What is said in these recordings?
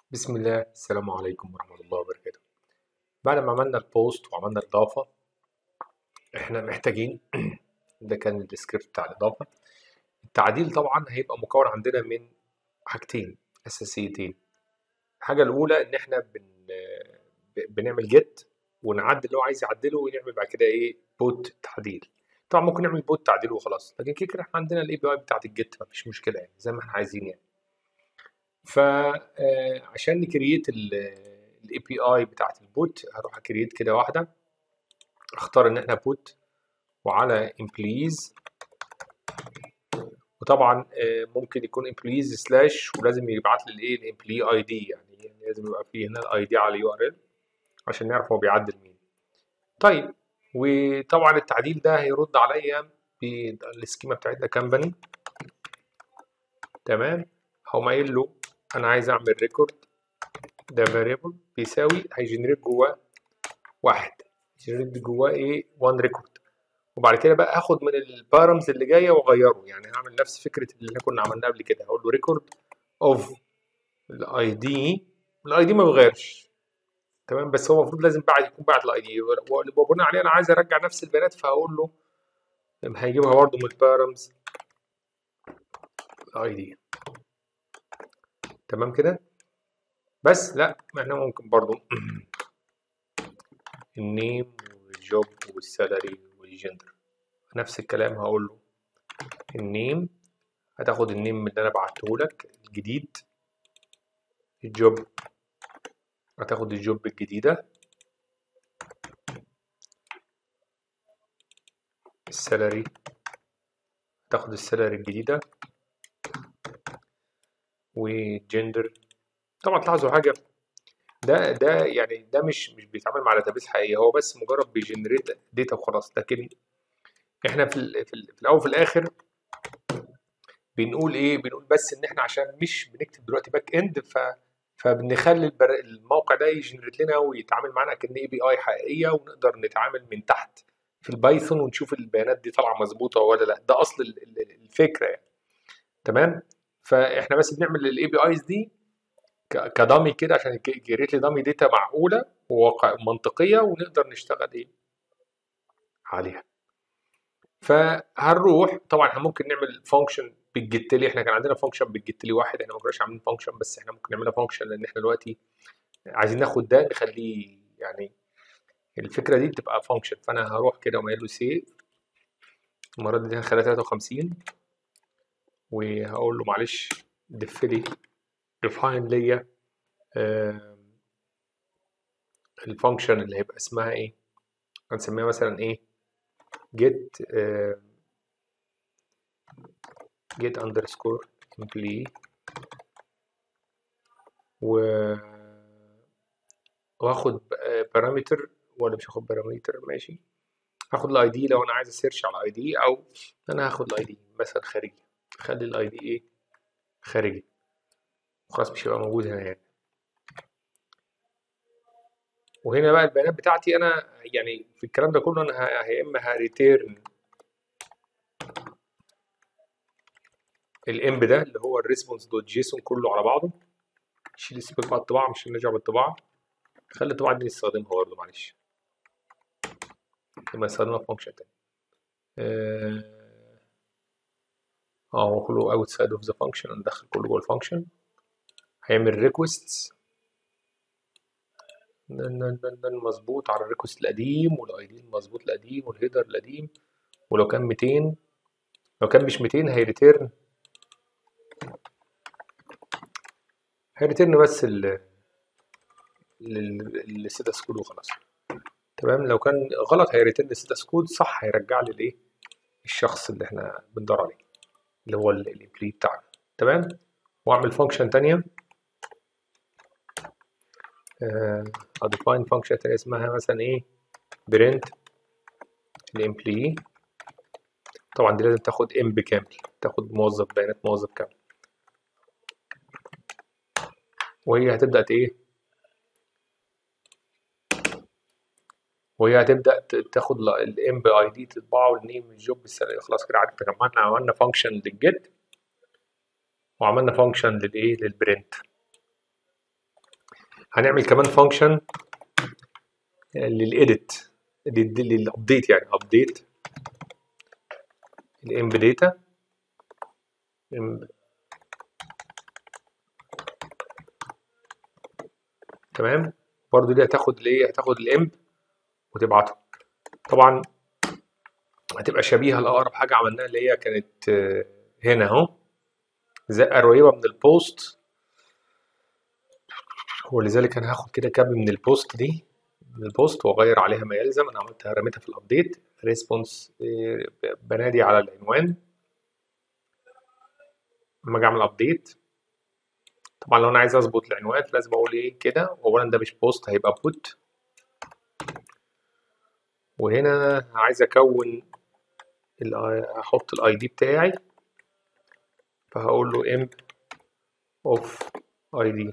بسم الله السلام عليكم ورحمة الله وبركاته بعد ما عملنا البوست وعملنا الإضافة إحنا محتاجين ده كان السكريبت بتاع الإضافة التعديل طبعا هيبقى مكون عندنا من حاجتين أساسيتين الحاجة الأولى إن إحنا بن... ب- بنعمل جيت ونعدل اللي هو عايز يعدله ونعمل بعد كده إيه بوت تعديل طبعا ممكن نعمل بوت تعديل وخلاص لكن كده كده إحنا عندنا الأي بي أي بتاعت الجيت مفيش مشكلة يعني زي ما إحنا عايزين يعني فعشان نكريت الاي بي اي بتاعت البوت هروح اكريت كده واحده اختار ان احنا بوت وعلى امبليز وطبعا آه، ممكن يكون امبليز سلاش ولازم يبعت لي الايه الامبلي اي دي يعني يعني لازم يبقى فيه هنا الاي دي على اليو ار ال عشان نعرف هو بيعدل مين طيب وطبعا التعديل ده هيرد عليا بالسكيما بتاعتنا كامباني تمام هقوم قايل له انا عايز اعمل ريكورد ده فاريبل بيساوي هيجنريت جواه واحد جنريت جواه ايه 1 ريكورد وبعد كده بقى اخد من البارامز اللي جايه واغيره يعني هعمل نفس فكره اللي احنا كنا عملناها قبل كده هقول له ريكورد اوف الاي دي الاي دي ما بيغيرش تمام بس هو المفروض لازم بعد يكون بعد الاي دي وبناء عليه انا عايز ارجع نفس البيانات فهقول له هيجيبها برضه من البارامز الاي دي تمام كده بس لا ما احنا ممكن برضه النيم والجوب والسالري والجندر نفس الكلام هقول له النيم هتاخد النيم اللي انا بعته لك الجديد الجوب هتاخد الجوب الجديدة السالري هتاخد السالري الجديدة والجندر طبعا تلاحظوا حاجة ده ده يعني ده مش مش بيتعامل مع داتابيس حقيقية هو بس مجرد بيجنريت داتا وخلاص لكن احنا في ال في, ال في الاول وفي الاخر بنقول ايه بنقول بس ان احنا عشان مش بنكتب دلوقتي باك اند ف فبنخلي البر... الموقع ده يجنريت لنا ويتعامل معانا كأن اي بي اي حقيقيه ونقدر نتعامل من تحت في البايثون ونشوف البيانات دي طالعه مظبوطه ولا لا ده اصل ال- ال- الفكره يعني تمام فاحنا بس بنعمل الاي بي ايز دي ك- كدامي كده عشان يجريت لي دامي داتا معقوله وواقع منطقيه ونقدر نشتغل ايه عليها فهنروح طبعا احنا ممكن نعمل فانكشن بالجيت لي احنا كان عندنا فانكشن بالجيت لي واحد احنا ما كناش عاملين فانكشن بس احنا ممكن نعملها فانكشن لان احنا دلوقتي عايزين ناخد ده نخليه يعني الفكره دي بتبقى فانكشن فانا هروح كده وقايل له سيف المره دي هنخليها 53 وهقول له معلش دف لي ديفاين ليا الفانكشن اللي هيبقى اسمها ايه هنسميها مثلا ايه get آه، get underscore employee و واخد بارامتر ولا مش هاخد بارامتر ماشي هاخد الاي دي لو انا عايز اسيرش على الاي دي او انا هاخد الاي دي مثلا خارجي خلي الاي دي ايه خارجي خلاص مش هيبقى موجود هنا يعني وهنا بقى البيانات بتاعتي انا يعني في الكلام ده كله انا ه- يا اما هريتيرن الامب ده اللي هو الريسبونس دوت جيسون كله على بعضه شيل السيبك بقى الطباعه مش نرجع بالطباعه خلي الطباعه دي نستخدمها برضه معلش لما نستخدمها في فانكشن تاني اه آه، هو كله اوت سايد اوف ذا فانكشن ندخل كله جوه الفانكشن هيعمل ريكويست مظبوط على الريكوست القديم والاي دي المظبوط القديم والهيدر القديم ولو كان 200 لو كان مش 200 هيريتيرن هيريتيرن بس ال الستاتس كود وخلاص تمام لو كان غلط هيريتيرن الستاتس كود صح هيرجع لي الايه الشخص اللي احنا بندور عليه اللي هو الامبلي بتاعنا تمام واعمل فانكشن تانية اديفاين فانكشن تانية اسمها مثلا ايه برنت الامبلي طبعا دي لازم تاخد ام بكامل تاخد موظف بيانات موظف كامل وهي هتبدأ ت- ايه وهي هتبدأ ت- تاخد الام بي اي دي تطبعه والنيم الجوب السنة خلاص كده عرفت عملنا عملنا فانكشن للجيت وعملنا فانكشن للايه للبرنت هنعمل كمان فانكشن للإيديت للأبديت يعني أبديت الإمب داتا تمام برضو دي هتاخد الايه هتاخد الامب وتبعته طبعا هتبقى شبيهه لاقرب حاجه عملناها اللي هي كانت آه، هنا اهو زي قريبه من البوست ولذلك انا هاخد كده كاب من البوست دي من البوست واغير عليها ما يلزم انا عملتها رميتها في الابديت ريسبونس بنادي على العنوان لما اجي اعمل ابديت طبعا لو انا عايز اظبط العنوان لازم اقول ايه كده اولا ده مش بوست هيبقى بوت وهنا عايز اكون ال- احط الاي دي بتاعي فهقول له امب اوف اي دي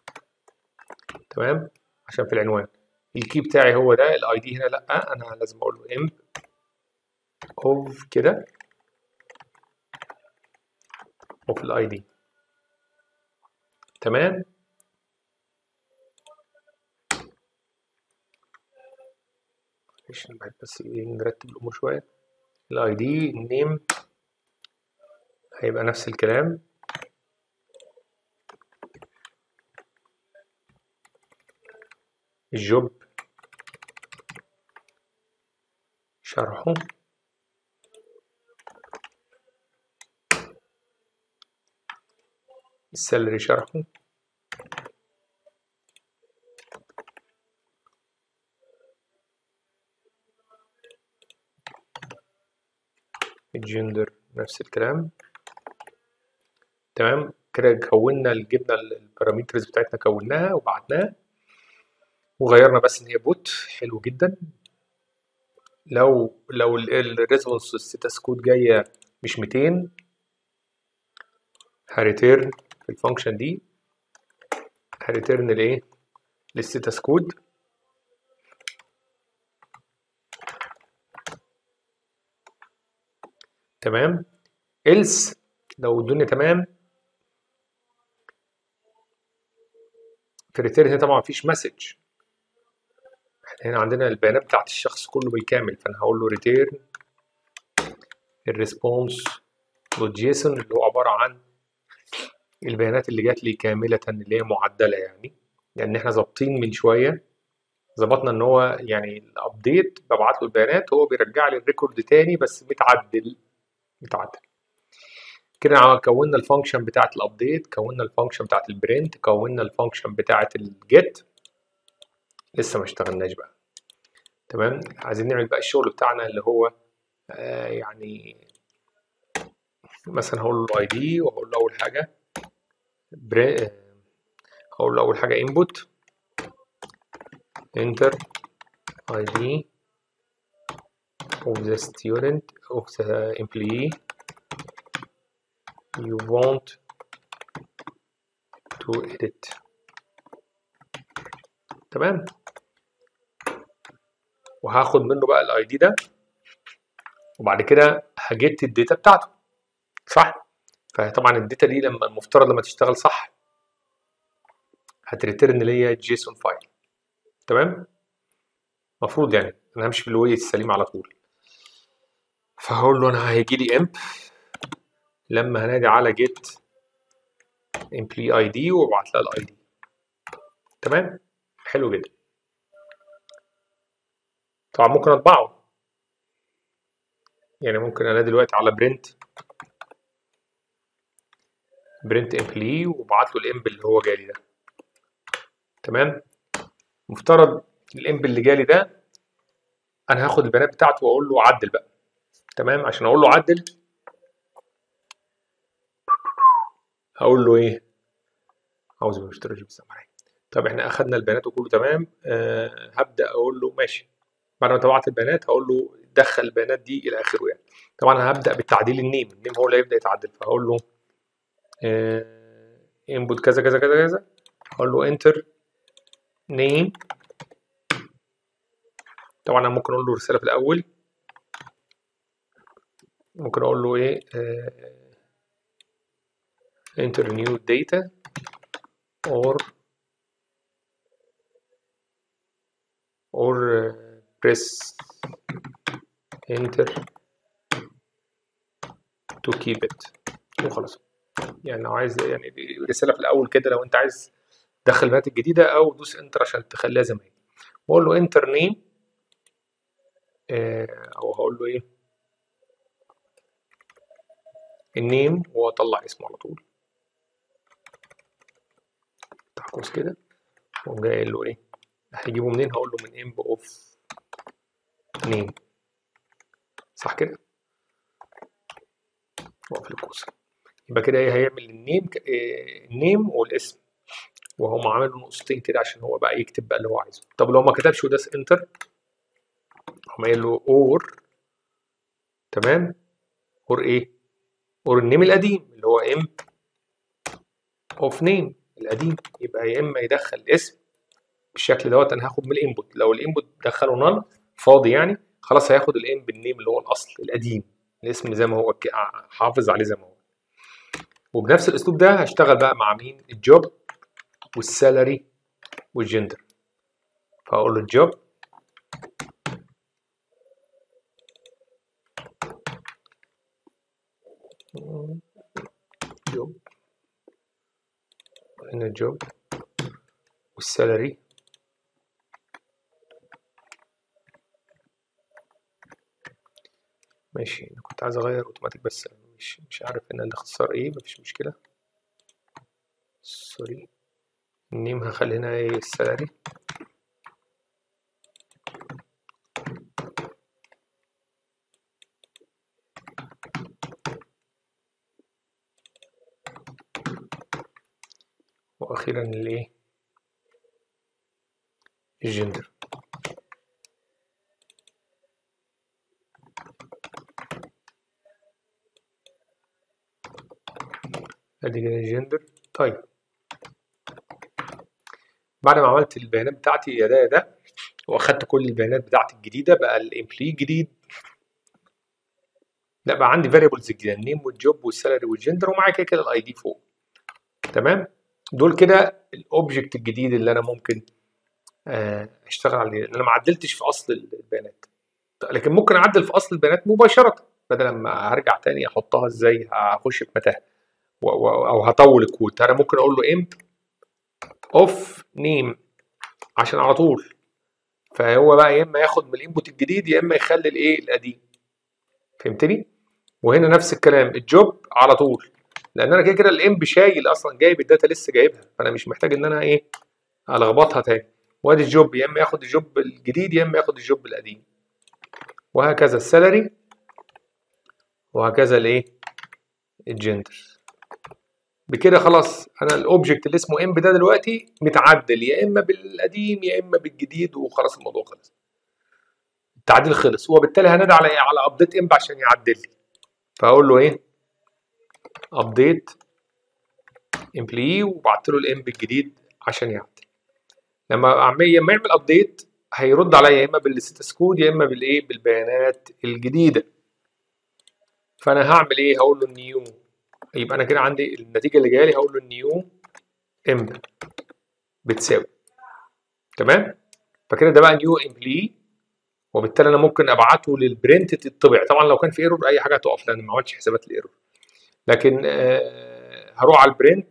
تمام عشان في العنوان الكي بتاعي هو ده الاي دي هنا لا انا لازم اقول له امب اوف كده اوف الاي دي تمام معلش نبعد بس ايه نرتب الامور شويه الاي دي النيم هيبقى نفس الكلام الجوب شرحه السالري شرحه الجندر نفس الكلام تمام كده كونا جبنا البارامترز بتاعتنا كوناها وبعتناها وغيرنا بس ان هي بوت حلو جدا لو لو الريسبونس ستاتس كود جايه مش 200 هريتيرن في الفانكشن دي هريتيرن الايه للستاتس كود تمام else لو الدنيا تمام في الريتيرن هنا طبعا مفيش مسج احنا هنا عندنا البيانات بتاعت الشخص كله بالكامل فانا هقول له ريتيرن الريسبونس جيسون اللي هو عباره عن البيانات اللي جات لي كامله اللي هي معدله يعني لان احنا ظابطين من شويه ظبطنا ان هو يعني الابديت ببعت له البيانات هو بيرجع لي الريكورد تاني بس متعدل متعدل كده كونا الفانكشن بتاعت الابديت كونا الفانكشن بتاعت البرنت كونا الفانكشن بتاعت الجيت لسه ما اشتغلناش بقى تمام عايزين نعمل بقى الشغل بتاعنا اللي هو آه يعني مثلا هقول له اي دي وهقول له اول حاجه هقول له اول حاجه input enter id of the student of the employee you want to edit تمام وهاخد منه بقى الاي دي ده وبعد كده هجيت الداتا بتاعته صح فطبعا الداتا دي لما المفترض لما تشتغل صح هتريترن ليا جيسون فايل تمام المفروض يعني انا همشي في الواي السليم على طول فهقول له انا هيجي لي امب لما هنادي على جيت امبلي اي دي وابعت لها الاي دي تمام حلو جدا طبعا ممكن اطبعه يعني ممكن انا دلوقتي على برنت برنت امبلي وابعت له الامب اللي هو جالي ده تمام مفترض الامب اللي جالي ده انا هاخد البيانات بتاعته واقول له عدل بقى تمام عشان اقول له عدل هقول له ايه عاوز من اشتراك بالسماعي طب احنا اخدنا البيانات وكله تمام أه هبدا اقول له ماشي بعد ما طبعت البيانات هقول له دخل البيانات دي الى اخره يعني طبعا هبدا بالتعديل النيم النيم هو اللي هيبدا يتعدل فهقول له انبوت كذا كذا كذا كذا اقول له انتر نيم طبعا انا ممكن اقول له رساله في الاول ممكن اقول له ايه انتر نيو داتا اور press enter to keep it وخلاص يعني لو عايز يعني دي رساله في الاول كده لو انت عايز تدخل البيانات الجديده او دوس انتر عشان تخليها زي ما هي واقول له انتر نيم او هقول له ايه النيم واطلع اسمه على طول افتح قوس كده واقوم جاي قايل له ايه هيجيبه منين هقول له من امب اوف نيم صح كده واقفل القوس يبقى كده ايه هيعمل النيم إيه النيم والاسم وهو عامل له نقطتين كده عشان هو بقى يكتب بقى اللي هو عايزه طب لو ما كتبش وداس انتر هم قايل له اور تمام اور ايه اور النيم القديم اللي هو ام اوف نيم القديم يبقى يا اما يدخل اسم بالشكل دوت انا هاخد من الانبوت لو الانبوت دخله نل فاضي يعني خلاص هياخد الام بالنيم اللي هو الاصل القديم الاسم زي ما هو حافظ عليه زي ما هو وبنفس الاسلوب ده هشتغل بقى مع مين الجوب والسالري والجندر فاقول له الجوب جوب هنا جوب والسالري ماشي انا كنت عايز اغير اوتوماتيك بس مش مش عارف ان الاختصار ايه مفيش مشكله سوري النيم هخلي هنا ايه السالري واخيرا الايه الجندر ادي كده الجندر طيب بعد ما عملت البيانات بتاعتي يا ده يا ده واخدت كل البيانات بتاعتي الجديده بقى الامبلي جديد لا بقى عندي فاريبلز جديده النيم والجوب والسالري والجندر ومعايا كده كده الاي دي فوق تمام دول كده الاوبجكت الجديد اللي انا ممكن اشتغل عليه انا ما عدلتش في اصل البيانات لكن ممكن اعدل في اصل البيانات مباشره بدل ما هرجع تاني احطها ازاي هخش في متاهه او هطول الكود انا ممكن اقول له امب اوف نيم عشان على طول فهو بقى يا اما ياخد من الانبوت الجديد يا اما يخلي الايه القديم فهمتني وهنا نفس الكلام الجوب على طول لان انا كده كده الامب شايل اصلا جايب الداتا لسه جايبها فانا مش محتاج ان انا ايه الخبطها تاني وادي الجوب يا اما ياخد الجوب الجديد يا اما ياخد الجوب القديم وهكذا السالري وهكذا الايه الجندر بكده خلاص انا الاوبجكت اللي اسمه امب ده دلوقتي متعدل يا اما بالقديم يا اما بالجديد وخلاص الموضوع خلص التعديل خلص وبالتالي هنادي على ايه على ابديت امب عشان يعدل لي فهقول له ايه ابديت امبلي وبعت له الامب الجديد عشان يعدل لما اعمل لما يعمل ابديت هيرد عليا يا اما بالستاتس كود يا اما بالايه بالبيانات الجديده فانا هعمل ايه هقول له نيو يبقى انا كده عندي النتيجه اللي جايه لي هقول له نيو ام بتساوي تمام فكده ده بقى نيو امبلي وبالتالي انا ممكن ابعته للبرنت تطبع طبعا لو كان في ايرور اي حاجه هتقف لان ما عملتش حسابات الايرور لكن آه هروح على البرنت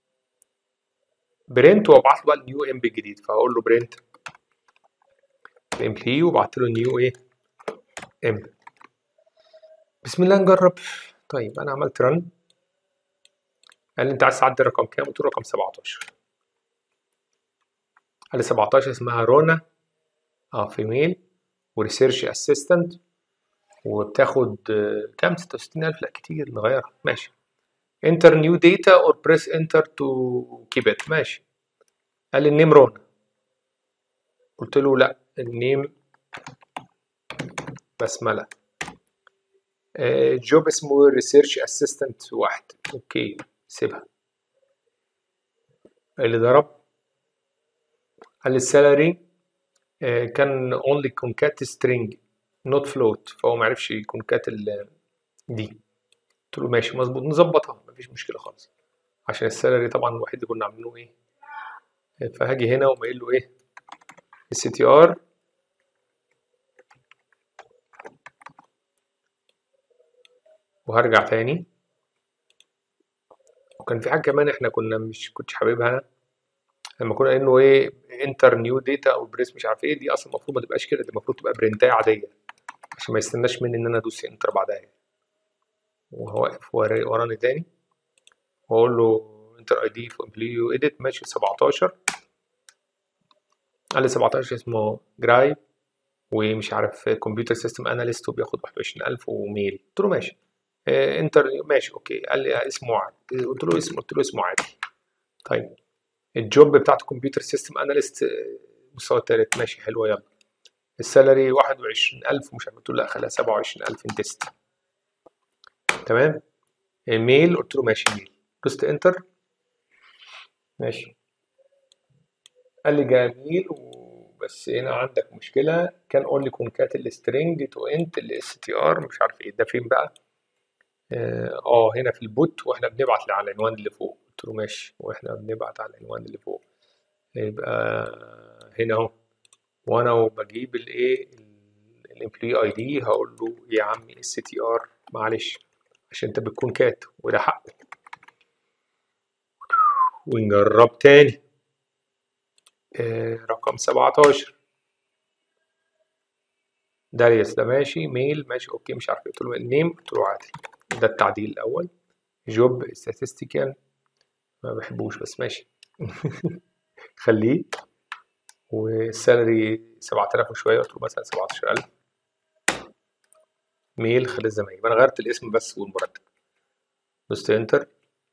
برنت وابعت له بقى النيو ام الجديد فهقول له برنت امبلي وبعت له نيو ايه ام بسم الله نجرب طيب انا عملت رن قال لي انت عايز تعدي رقم كام قلت له رقم 17 قال لي 17 اسمها رونا اه فيميل وريسيرش اسيستنت وبتاخد كام 66000 لا كتير نغيرها ماشي انتر نيو داتا اور بريس انتر تو كيب ات ماشي قال لي النيم رونا قلت له لا النيم بسمله جوب اسمه ريسيرش اسيستنت واحد اوكي سيبها اللي ضرب قال لي السالري كان اونلي كونكات سترينج نوت فلوت فهو ما عرفش كونكات دي قلت له ماشي مظبوط نظبطها مفيش مشكله خالص عشان السالري طبعا الوحيد اللي كنا عاملينه ايه فهاجي هنا وقايل له ايه السي تي ار وهرجع تاني وكان في حاجه كمان احنا كنا مش كنتش حاببها انا لما كنا انه ايه انتر نيو داتا او بريس مش عارف ايه دي اصلا المفروض ما تبقاش كده دي المفروض تبقى برنتايه عاديه عشان ما يستناش مني ان انا ادوس انتر بعدها يعني. وهو واقف وراني تاني واقول له انتر اي دي في امبليو اديت ماشي 17 قال لي 17 اسمه جراي ومش عارف كمبيوتر سيستم اناليست وبياخد 21000 وميل قلت له ماشي اه انتر ماشي اوكي قال لي اسمه عادي قلت له اسمه قلت له اسمه عادي طيب الجوب بتاعت كمبيوتر سيستم اناليست مستوى التالت ماشي حلوه يلا السالري 21000 ومش عارف قلت له لا خليها 27000 انتست تمام ميل قلت له ماشي ميل دوست انتر ماشي قال لي جميل بس هنا عندك مشكلة كان اونلي كونكات السترنج تو انت الاس تي ار مش عارف ايه ده فين بقى اه هنا في البوت واحنا بنبعت على العنوان اللي فوق قلت له ماشي واحنا بنبعت على العنوان اللي فوق يبقى هنا اهو وانا وبجيب الايه الامبلوي اي دي هقول له يا عمي اس تي ار معلش عشان انت بتكون كات وده حقه ونجرب تاني آه رقم 17 داريس ده ماشي ميل ماشي اوكي مش عارف قلت له النيم قلت له عادي ده التعديل الاول جوب statistical ما بحبوش بس ماشي خليه والسالري 7000 وشويه قلت له مثلا 17000 ميل خلال الزمايل انا غيرت الاسم بس والمرتب دوست انتر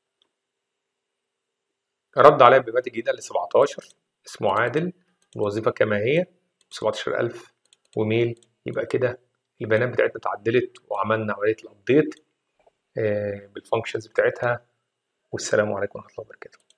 رد عليا ببات جديدة ل 17 اسمه عادل الوظيفة كما هي 17000 وميل يبقى كده البيانات بتاعتنا اتعدلت وعملنا عملية الابديت بالفانكشنز بتاعتها والسلام عليكم ورحمة الله وبركاته